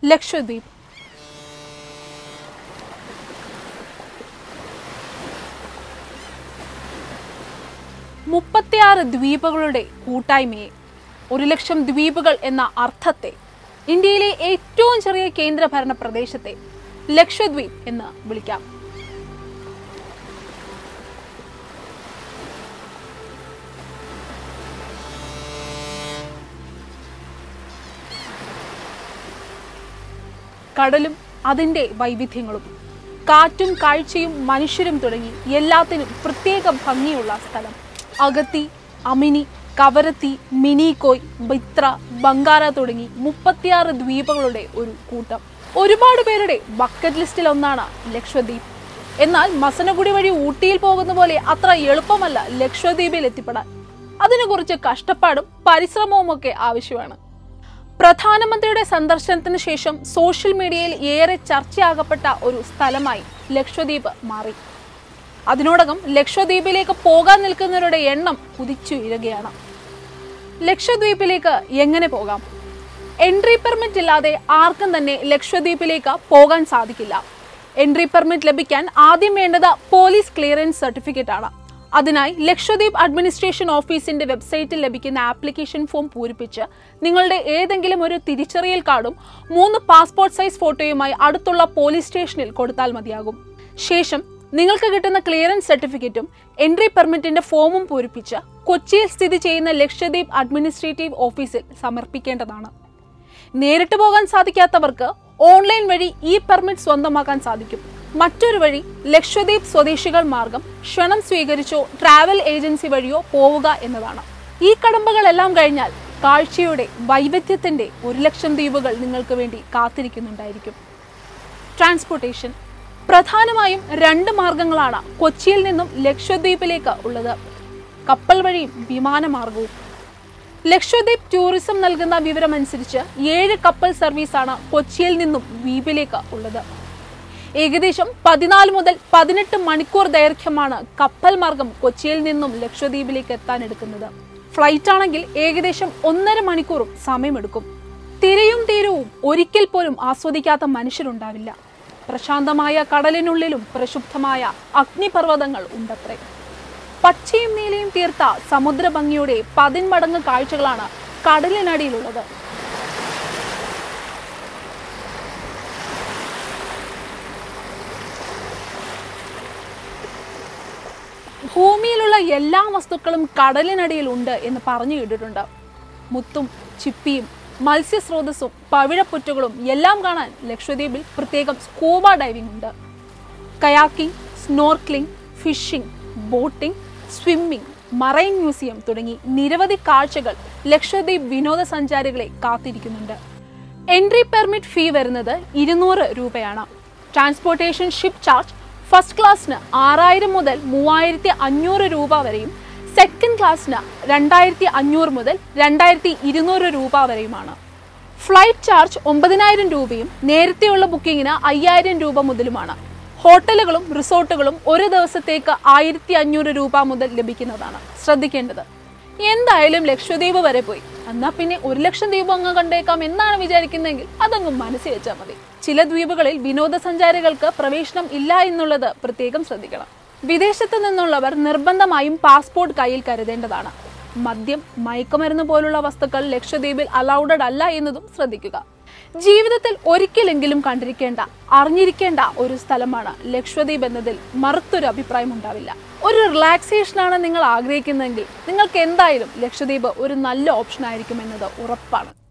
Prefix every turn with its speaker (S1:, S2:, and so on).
S1: ലക്ഷദ്വീപ് മുപ്പത്തിയാറ് ദ്വീപുകളുടെ കൂട്ടായ്മയെ ഒരു ലക്ഷം ദ്വീപുകൾ എന്ന അർത്ഥത്തെ ഇന്ത്യയിലെ ഏറ്റവും ചെറിയ കേന്ദ്രഭരണ പ്രദേശത്തെ ലക്ഷദ്വീപ് എന്ന് വിളിക്കാം കടലും അതിൻ്റെ വൈവിധ്യങ്ങളും കാറ്റും കാഴ്ചയും മനുഷ്യരും തുടങ്ങി എല്ലാത്തിനും പ്രത്യേക ഭംഗിയുള്ള സ്ഥലം അഗത്തി അമിനി കവരത്തി മിനിക്കോയ് ബിത്ര ബംഗാര തുടങ്ങി മുപ്പത്തിയാറ് ദ്വീപുകളുടെ ഒരു കൂട്ടം ഒരുപാട് പേരുടെ ബക്കറ്റ് ലിസ്റ്റിൽ ഒന്നാണ് ലക്ഷദ്വീപ് എന്നാൽ മസനഗുഡി വഴി ഊട്ടിയിൽ പോകുന്ന പോലെ അത്ര എളുപ്പമല്ല ലക്ഷദ്വീപിൽ എത്തിപ്പെടാൻ അതിന് കുറച്ച് കഷ്ടപ്പാടും പരിശ്രമവും ഒക്കെ ആവശ്യമാണ് പ്രധാനമന്ത്രിയുടെ സന്ദർശനത്തിന് ശേഷം സോഷ്യൽ മീഡിയയിൽ ഏറെ ചർച്ചയാകപ്പെട്ട ഒരു സ്ഥലമായി ലക്ഷദ്വീപ് മാറി അതിനോടകം ലക്ഷദ്വീപിലേക്ക് പോകാൻ നിൽക്കുന്നവരുടെ എണ്ണം കുതിച്ചുയരുകയാണ് ലക്ഷദ്വീപിലേക്ക് എങ്ങനെ പോകാം എൻട്രി പെർമിറ്റ് ഇല്ലാതെ ആർക്കും തന്നെ ലക്ഷദ്വീപിലേക്ക് പോകാൻ സാധിക്കില്ല എൻട്രി പെർമിറ്റ് ലഭിക്കാൻ ആദ്യം വേണ്ടത് പോലീസ് ക്ലിയറൻസ് സർട്ടിഫിക്കറ്റ് ആണ് അതിനായി ലക്ഷദ്വീപ് അഡ്മിനിസ്ട്രേഷൻ ഓഫീസിന്റെ വെബ്സൈറ്റിൽ ലഭിക്കുന്ന ആപ്ലിക്കേഷൻ ഫോം പൂരിപ്പിച്ച് നിങ്ങളുടെ ഏതെങ്കിലും ഒരു തിരിച്ചറിയൽ കാർഡും മൂന്ന് പാസ്പോർട്ട് സൈസ് ഫോട്ടോയുമായി അടുത്തുള്ള പോലീസ് സ്റ്റേഷനിൽ കൊടുത്താൽ മതിയാകും ശേഷം നിങ്ങൾക്ക് കിട്ടുന്ന ക്ലിയറൻസ് സർട്ടിഫിക്കറ്റും എൻട്രി പെർമിറ്റിന്റെ ഫോമും പൂരിപ്പിച്ച് കൊച്ചിയിൽ സ്ഥിതി ചെയ്യുന്ന ലക്ഷദ്വീപ് അഡ്മിനിസ്ട്രേറ്റീവ് ഓഫീസിൽ സമർപ്പിക്കേണ്ടതാണ് നേരിട്ട് പോകാൻ സാധിക്കാത്തവർക്ക് ഓൺലൈൻ വഴി ഈ പെർമിറ്റ് സ്വന്തമാക്കാൻ സാധിക്കും മറ്റൊരു വഴി ലക്ഷദ്വീപ് സ്വദേശികൾ മാർഗം ക്ഷണം സ്വീകരിച്ചോ ട്രാവൽ ഏജൻസി വഴിയോ പോവുക എന്നതാണ് ഈ കടമ്പകളെല്ലാം കഴിഞ്ഞാൽ കാഴ്ചയുടെ വൈവിധ്യത്തിന്റെ ഒരു ലക്ഷം ദ്വീപുകൾ നിങ്ങൾക്ക് വേണ്ടി കാത്തിരിക്കുന്നുണ്ടായിരിക്കും ട്രാൻസ്പോർട്ടേഷൻ പ്രധാനമായും രണ്ട് മാർഗങ്ങളാണ് കൊച്ചിയിൽ നിന്നും ലക്ഷദ്വീപിലേക്ക് ഉള്ളത് കപ്പൽ വഴിയും വിമാനമാർഗവും ലക്ഷദ്വീപ് ടൂറിസം നൽകുന്ന വിവരമനുസരിച്ച് ഏഴ് കപ്പൽ സർവീസാണ് കൊച്ചിയിൽ നിന്നും ദ്വീപിലേക്ക് ഉള്ളത് ഏകദേശം പതിനാല് മുതൽ പതിനെട്ട് മണിക്കൂർ ദൈർഘ്യമാണ് കപ്പൽ മാർഗം കൊച്ചിയിൽ നിന്നും ലക്ഷദ്വീപിലേക്ക് എത്താൻ എടുക്കുന്നത് ഫ്ലൈറ്റ് ആണെങ്കിൽ ഏകദേശം ഒന്നര മണിക്കൂറും സമയമെടുക്കും തിരയും തീരവും ഒരിക്കൽ പോലും ആസ്വദിക്കാത്ത മനുഷ്യരുണ്ടാവില്ല പ്രശാന്തമായ കടലിനുള്ളിലും പ്രക്ഷുബ്ധമായ അഗ്നിപർവ്വതങ്ങൾ ഉണ്ടത്രേ പച്ചയും നീലയും തീർത്ത സമുദ്രഭംഗിയുടെ പതിന്മടങ്ങ് കാഴ്ചകളാണ് കടലിനടിയിലുള്ളത് ഭൂമിയിലുള്ള എല്ലാ വസ്തുക്കളും കടലിനടിയിൽ ഉണ്ട് എന്ന് പറഞ്ഞു കേട്ടിട്ടുണ്ട് മുത്തും ചിപ്പിയും മത്സ്യസ്രോതസ്സും പവിഴപ്പുറ്റുകളും എല്ലാം കാണാൻ ലക്ഷദ്വീപിൽ പ്രത്യേകം സ്കൂബ ഡൈവിംഗ് ഉണ്ട് kayaking snorkelling fishing boating swimming marine museum തുടങ്ങി നിരവധി കാഴ്ചകൾ ലക്ഷദ്വീപ് വിനോദസഞ്ചാരികളെ കാത്തിരിക്കുന്നുണ്ട് എൻട്രി പെർമിറ്റ് ഫീ വരുന്നത് ഇരുന്നൂറ് രൂപയാണ് ട്രാൻസ്പോർട്ടേഷൻ ഷിപ്പ് ചാർജ് ഫസ്റ്റ് ക്ലാസ്സിന് ആറായിരം മുതൽ മൂവായിരത്തി അഞ്ഞൂറ് രൂപ വരെയും സെക്കൻഡ് ക്ലാസ്സിന് രണ്ടായിരത്തി അഞ്ഞൂറ് മുതൽ രണ്ടായിരത്തി ഇരുന്നൂറ് രൂപ വരെയുമാണ് ഫ്ലൈറ്റ് ചാർജ് ഒമ്പതിനായിരം രൂപയും നേരത്തെയുള്ള ബുക്കിങ്ങിന് അയ്യായിരം രൂപ മുതലുമാണ് ഹോട്ടലുകളും റിസോർട്ടുകളും ഒരു ദിവസത്തേക്ക് ആയിരത്തി അഞ്ഞൂറ് രൂപ മുതൽ ലഭിക്കുന്നതാണ് ശ്രദ്ധിക്കേണ്ടത് എന്തായാലും ലക്ഷദ്വീപ് വരെ പോയി എന്നാ പിന്നെ ഒരു ലക്ഷം ദ്വീപ് അങ്ങ് കണ്ടേക്കാം എന്നാണ് വിചാരിക്കുന്നതെങ്കിൽ അതങ്ങ് മനസ്സിൽ വെച്ചാൽ മതി ചില ദ്വീപുകളിൽ വിനോദസഞ്ചാരികൾക്ക് പ്രവേശനം ഇല്ല എന്നുള്ളത് പ്രത്യേകം ശ്രദ്ധിക്കണം വിദേശത്തു നിന്നുള്ളവർ നിർബന്ധമായും പാസ്പോർട്ട് കയ്യിൽ കരുതേണ്ടതാണ് മദ്യം മയക്കുമരുന്ന് പോലുള്ള വസ്തുക്കൾ ലക്ഷദ്വീപിൽ അലൗഡഡ് അല്ല എന്നതും ശ്രദ്ധിക്കുക ജീവിതത്തിൽ ഒരിക്കലെങ്കിലും കണ്ടിരിക്കേണ്ട അറിഞ്ഞിരിക്കേണ്ട ഒരു സ്ഥലമാണ് ലക്ഷദ്വീപ് എന്നതിൽ മറുത്തൊരു അഭിപ്രായം ഉണ്ടാവില്ല ഒരു റിലാക്സേഷനാണ് നിങ്ങൾ ആഗ്രഹിക്കുന്നതെങ്കിൽ നിങ്ങൾക്ക് എന്തായാലും ലക്ഷദ്വീപ് ഒരു നല്ല ഓപ്ഷൻ ആയിരിക്കും എന്നത് ഉറപ്പാണ്